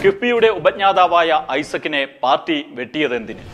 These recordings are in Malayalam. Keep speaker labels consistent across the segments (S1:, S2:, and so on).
S1: കിഫ്ബിയുടെ ഉപജ്ഞാതാവായ ഐസക്കിനെ പാർട്ടി വെട്ടിയതെന്തിന്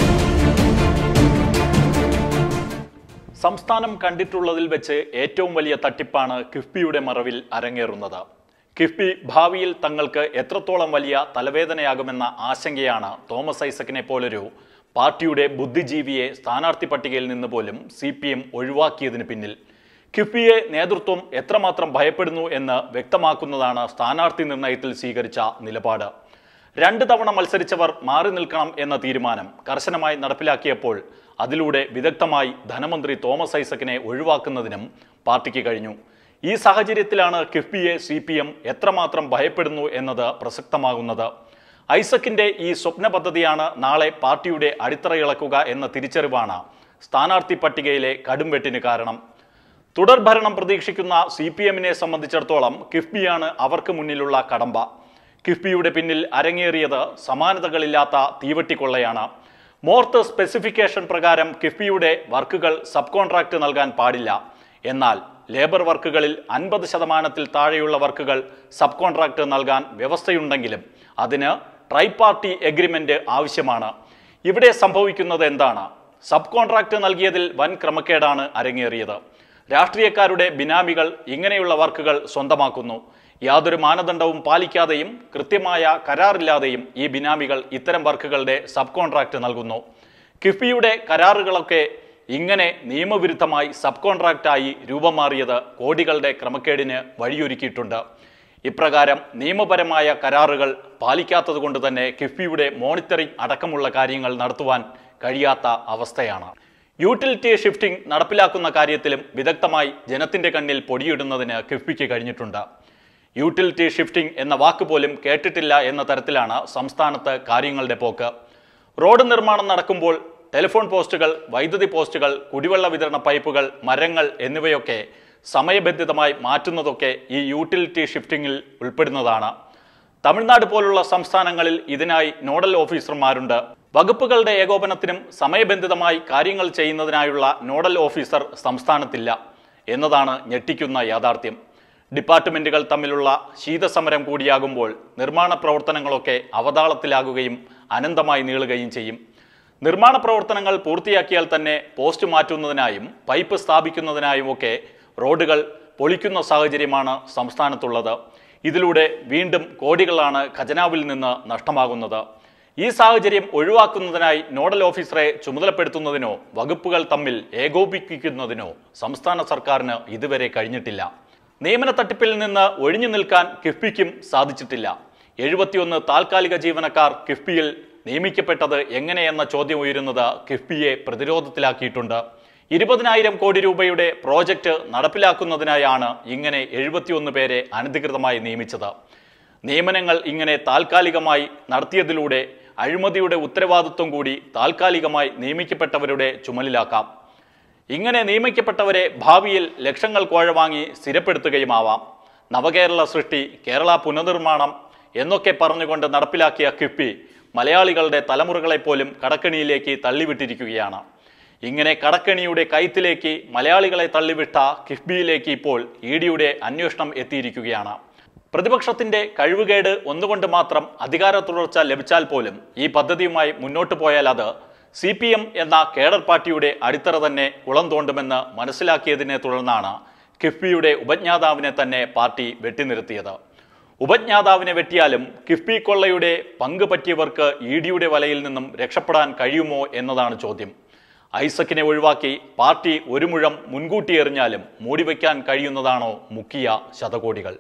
S1: സംസ്ഥാനം കണ്ടിട്ടുള്ളതിൽ വെച്ച് ഏറ്റവും വലിയ തട്ടിപ്പാണ് കിഫ്ബിയുടെ മറവിൽ അരങ്ങേറുന്നത് കിഫ്ബി ഭാവിയിൽ തങ്ങൾക്ക് എത്രത്തോളം വലിയ തലവേദനയാകുമെന്ന ആശങ്കയാണ് തോമസ് ഐസക്കിനെ പോലൊരു പാർട്ടിയുടെ ബുദ്ധിജീവിയെ സ്ഥാനാർത്ഥി പട്ടികയിൽ നിന്ന് പോലും സി പി എം ഒഴിവാക്കിയതിന് പിന്നിൽ കിഫ്ബിയെ നേതൃത്വം എത്രമാത്രം ഭയപ്പെടുന്നു എന്ന് വ്യക്തമാക്കുന്നതാണ് സ്ഥാനാർത്ഥി നിർണയത്തിൽ സ്വീകരിച്ച നിലപാട് രണ്ട് തവണ മത്സരിച്ചവർ മാറി നിൽക്കണം എന്ന തീരുമാനം കർശനമായി നടപ്പിലാക്കിയപ്പോൾ അതിലൂടെ വിദഗ്ധമായി ധനമന്ത്രി തോമസ് ഐസക്കിനെ ഒഴിവാക്കുന്നതിനും പാർട്ടിക്ക് കഴിഞ്ഞു ഈ സാഹചര്യത്തിലാണ് കിഫ്ബിയെ സി പി എം എത്രമാത്രം ഭയപ്പെടുന്നു എന്നത് പ്രസക്തമാകുന്നത് ഐസക്കിന്റെ ഈ സ്വപ്ന പദ്ധതിയാണ് നാളെ പാർട്ടിയുടെ അടിത്തറയിളക്കുക എന്ന തിരിച്ചറിവാണ് സ്ഥാനാർത്ഥി പട്ടികയിലെ കടുംവെട്ടിന് കാരണം തുടർഭരണം പ്രതീക്ഷിക്കുന്ന സി പി എമ്മിനെ സംബന്ധിച്ചിടത്തോളം കിഫ്ബിയാണ് അവർക്ക് മുന്നിലുള്ള കടമ്പ കിഫ്ബിയുടെ പിന്നിൽ അരങ്ങേറിയത് സമാനതകളില്ലാത്ത തീവട്ടിക്കൊള്ളയാണ് മോർത്ത് സ്പെസിഫിക്കേഷൻ പ്രകാരം കിഫ്ബിയുടെ വർക്കുകൾ സബ് കോൺട്രാക്ട് നൽകാൻ പാടില്ല എന്നാൽ ലേബർ വർക്കുകളിൽ അൻപത് ശതമാനത്തിൽ താഴെയുള്ള വർക്കുകൾ സബ് കോൺട്രാക്ട് നൽകാൻ വ്യവസ്ഥയുണ്ടെങ്കിലും അതിന് ട്രൈ പാർട്ടി എഗ്രിമെന്റ് ആവശ്യമാണ് ഇവിടെ സംഭവിക്കുന്നത് എന്താണ് സബ് കോൺട്രാക്ട് നൽകിയതിൽ വൻ ക്രമക്കേടാണ് അരങ്ങേറിയത് രാഷ്ട്രീയക്കാരുടെ ബിനാമികൾ ഇങ്ങനെയുള്ള വർക്കുകൾ സ്വന്തമാക്കുന്നു യാതൊരു മാനദണ്ഡവും പാലിക്കാതെയും കൃത്യമായ കരാറില്ലാതെയും ഈ ബിനാമികൾ ഇത്തരം വർക്കുകളുടെ സബ് കോൺട്രാക്ട് നൽകുന്നു കിഫ്ബിയുടെ കരാറുകളൊക്കെ ഇങ്ങനെ നിയമവിരുദ്ധമായി സബ് കോൺട്രാക്റ്റായി രൂപം മാറിയത് കോടികളുടെ ക്രമക്കേടിന് വഴിയൊരുക്കിയിട്ടുണ്ട് ഇപ്രകാരം നിയമപരമായ കരാറുകൾ പാലിക്കാത്തതുകൊണ്ട് തന്നെ കിഫ്ബിയുടെ മോണിറ്ററിംഗ് അടക്കമുള്ള കാര്യങ്ങൾ നടത്തുവാൻ കഴിയാത്ത അവസ്ഥയാണ് യൂട്ടിലിറ്റി ഷിഫ്റ്റിംഗ് നടപ്പിലാക്കുന്ന കാര്യത്തിലും വിദഗ്ധമായി ജനത്തിന്റെ കണ്ണിൽ പൊടിയിടുന്നതിന് കിഫ്ബിക്ക് കഴിഞ്ഞിട്ടുണ്ട് യൂട്ടിലിറ്റി ഷിഫ്റ്റിംഗ് എന്ന വാക്ക് പോലും കേട്ടിട്ടില്ല എന്ന തരത്തിലാണ് സംസ്ഥാനത്ത് കാര്യങ്ങളുടെ പോക്ക് റോഡ് നിർമ്മാണം നടക്കുമ്പോൾ ടെലിഫോൺ പോസ്റ്റുകൾ വൈദ്യുതി പോസ്റ്റുകൾ കുടിവെള്ള വിതരണ പൈപ്പുകൾ മരങ്ങൾ എന്നിവയൊക്കെ സമയബന്ധിതമായി മാറ്റുന്നതൊക്കെ ഈ യൂട്ടിലിറ്റി ഷിഫ്റ്റിംഗിൽ ഉൾപ്പെടുന്നതാണ് തമിഴ്നാട് പോലുള്ള സംസ്ഥാനങ്ങളിൽ ഇതിനായി നോഡൽ ഓഫീസർമാരുണ്ട് വകുപ്പുകളുടെ ഏകോപനത്തിനും സമയബന്ധിതമായി കാര്യങ്ങൾ ചെയ്യുന്നതിനായുള്ള നോഡൽ ഓഫീസർ സംസ്ഥാനത്തില്ല എന്നതാണ് ഞെട്ടിക്കുന്ന യാഥാർത്ഥ്യം ഡിപ്പാർട്ട്മെന്റുകൾ തമ്മിലുള്ള ശീതസമരം കൂടിയാകുമ്പോൾ നിർമ്മാണ പ്രവർത്തനങ്ങളൊക്കെ അവതാളത്തിലാകുകയും അനന്തമായി നീളുകയും ചെയ്യും നിർമ്മാണ പ്രവർത്തനങ്ങൾ പൂർത്തിയാക്കിയാൽ തന്നെ പോസ്റ്റ് മാറ്റുന്നതിനായും പൈപ്പ് സ്ഥാപിക്കുന്നതിനായും ഒക്കെ റോഡുകൾ പൊളിക്കുന്ന സാഹചര്യമാണ് സംസ്ഥാനത്തുള്ളത് ഇതിലൂടെ വീണ്ടും കോടികളാണ് ഖജനാവിൽ നിന്ന് നഷ്ടമാകുന്നത് ഈ സാഹചര്യം ഒഴിവാക്കുന്നതിനായി നോഡൽ ഓഫീസറെ ചുമതലപ്പെടുത്തുന്നതിനോ വകുപ്പുകൾ തമ്മിൽ ഏകോപിപ്പിക്കുന്നതിനോ സംസ്ഥാന സർക്കാരിന് ഇതുവരെ കഴിഞ്ഞിട്ടില്ല നിയമന തട്ടിപ്പിൽ നിന്ന് ഒഴിഞ്ഞു നിൽക്കാൻ കിഫ്ബിക്കും സാധിച്ചിട്ടില്ല എഴുപത്തിയൊന്ന് താൽക്കാലിക ജീവനക്കാർ കിഫ്ബിയിൽ നിയമിക്കപ്പെട്ടത് എങ്ങനെയെന്ന ചോദ്യം ഉയരുന്നത് കിഫ്ബിയെ പ്രതിരോധത്തിലാക്കിയിട്ടുണ്ട് ഇരുപതിനായിരം കോടി രൂപയുടെ പ്രോജക്റ്റ് നടപ്പിലാക്കുന്നതിനായാണ് ഇങ്ങനെ എഴുപത്തിയൊന്ന് പേരെ അനധികൃതമായി നിയമിച്ചത് നിയമനങ്ങൾ ഇങ്ങനെ താൽക്കാലികമായി നടത്തിയതിലൂടെ അഴിമതിയുടെ ഉത്തരവാദിത്വം കൂടി താൽക്കാലികമായി നിയമിക്കപ്പെട്ടവരുടെ ചുമലിലാക്കാം ഇങ്ങനെ നിയമിക്കപ്പെട്ടവരെ ഭാവിയിൽ ലക്ഷങ്ങൾ കോഴ വാങ്ങി സ്ഥിരപ്പെടുത്തുകയുമാവാം നവകേരള സൃഷ്ടി കേരള പുനർനിർമ്മാണം എന്നൊക്കെ പറഞ്ഞുകൊണ്ട് നടപ്പിലാക്കിയ കിഫ്ബി മലയാളികളുടെ തലമുറകളെ പോലും കടക്കണിയിലേക്ക് തള്ളിവിട്ടിരിക്കുകയാണ് ഇങ്ങനെ കടക്കണിയുടെ കയത്തിലേക്ക് മലയാളികളെ തള്ളിവിട്ട കിഫ്ബിയിലേക്ക് ഇപ്പോൾ ഇ ഡിയുടെ അന്വേഷണം എത്തിയിരിക്കുകയാണ് പ്രതിപക്ഷത്തിന്റെ കഴിവുകേട് ഒന്നുകൊണ്ട് മാത്രം അധികാര തുടർച്ച ലഭിച്ചാൽ പോലും ഈ പദ്ധതിയുമായി മുന്നോട്ട് പോയാൽ അത് സി പി എം എന്ന കേഡർ പാർട്ടിയുടെ അടിത്തറ തന്നെ കുളം തോണ്ടുമെന്ന് മനസ്സിലാക്കിയതിനെ തുടർന്നാണ് കിഫ്ബിയുടെ ഉപജ്ഞാതാവിനെ തന്നെ പാർട്ടി വെട്ടിനിർത്തിയത് ഉപജ്ഞാതാവിനെ വെട്ടിയാലും കിഫ്ബി കൊള്ളയുടെ പങ്ക് പറ്റിയവർക്ക് ഇ ഡിയുടെ വലയിൽ നിന്നും രക്ഷപ്പെടാൻ കഴിയുമോ എന്നതാണ് ചോദ്യം ഐസക്കിനെ ഒഴിവാക്കി പാർട്ടി ഒരു മുഴം മുൻകൂട്ടി എറിഞ്ഞാലും മൂടിവെക്കാൻ കഴിയുന്നതാണോ മുക്കിയ ശതകോടികൾ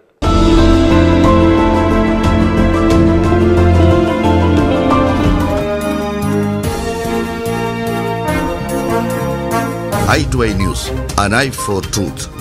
S2: i2i News, an eye for truth.